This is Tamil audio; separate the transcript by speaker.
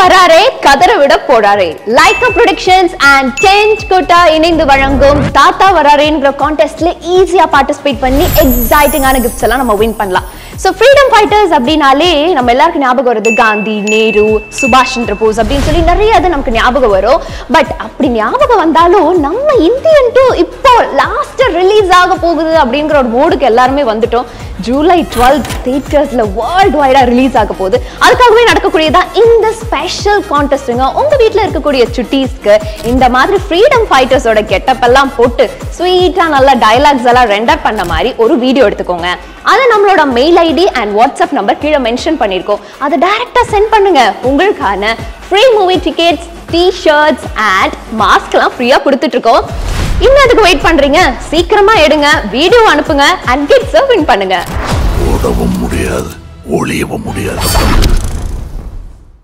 Speaker 1: வராரே கதற விட போறாரே Lyca productions and Tentkotta இணைந்து வழங்கும் தாத்தா வராரேங்கிற கான்டெஸ்ட்ல ஈஸியா பார்ட்டிசிபேட் பண்ணி எக்ஸைட்டிங்கான கிஃப்ட்ஸ் எல்லாம் நம்ம வின் பண்ணலாம் ஸோ ஃப்ரீடம் ஃபைட்டர்ஸ் அப்படின்னாலே நம்ம எல்லாருக்கும் ஞாபகம் வருது காந்தி நேரு சுபாஷ் சந்திர போஸ் அப்படின்னு சொல்லி நிறைய அது நமக்கு ஞாபகம் வரும் பட் அப்படி ஞாபகம் வந்தாலும் நம்ம இந்தியன் டூ இப்போ லாஸ்ட் ரிலீஸ் ஆக போகுது அப்படிங்கிற ஒரு மூடுக்கு எல்லாருமே வந்துட்டோம் ஜூலை டுவெல்த் தியேட்டர்ஸ்ல வேர்ல்டு வைடா ரிலீஸ் ஆக போகுது அதுக்காகவே நடக்கக்கூடியதான் இந்த ஸ்பெஷல் கான்டெஸ்ட்டுங்க உங்க வீட்ல இருக்கக்கூடிய சுட்டீஸ்க்கு இந்த மாதிரி ஃப்ரீடம் ஃபைட்டர்ஸோட கெட்டப் எல்லாம் போட்டு ஸ்வீட்டா நல்ல டயலாக்ஸ் எல்லாம் ரெண்டர் பண்ண மாதிரி ஒரு வீடியோ எடுத்துக்கோங்க அதை நம்மளோட mail ID and WhatsApp number கீழே மென்ஷன் பண்ணியிருக்கோம் அதை டைரக்டா சென்ட் பண்ணுங்க உங்களுக்கான free movie tickets T shirts and மாஸ்க்லாம் ஃப்ரீயா கொடுத்துட்டு இருக்கோம் இன்னும் அதுக்கு வெயிட் பண்றீங்க சீக்கிரமா எடுங்க வீடியோ அனுப்புங்க அண்ட் கிட்ஸை வின் பண்ணுங்க
Speaker 2: ஓடவும் முடியாது ஒளியவும் முடியாது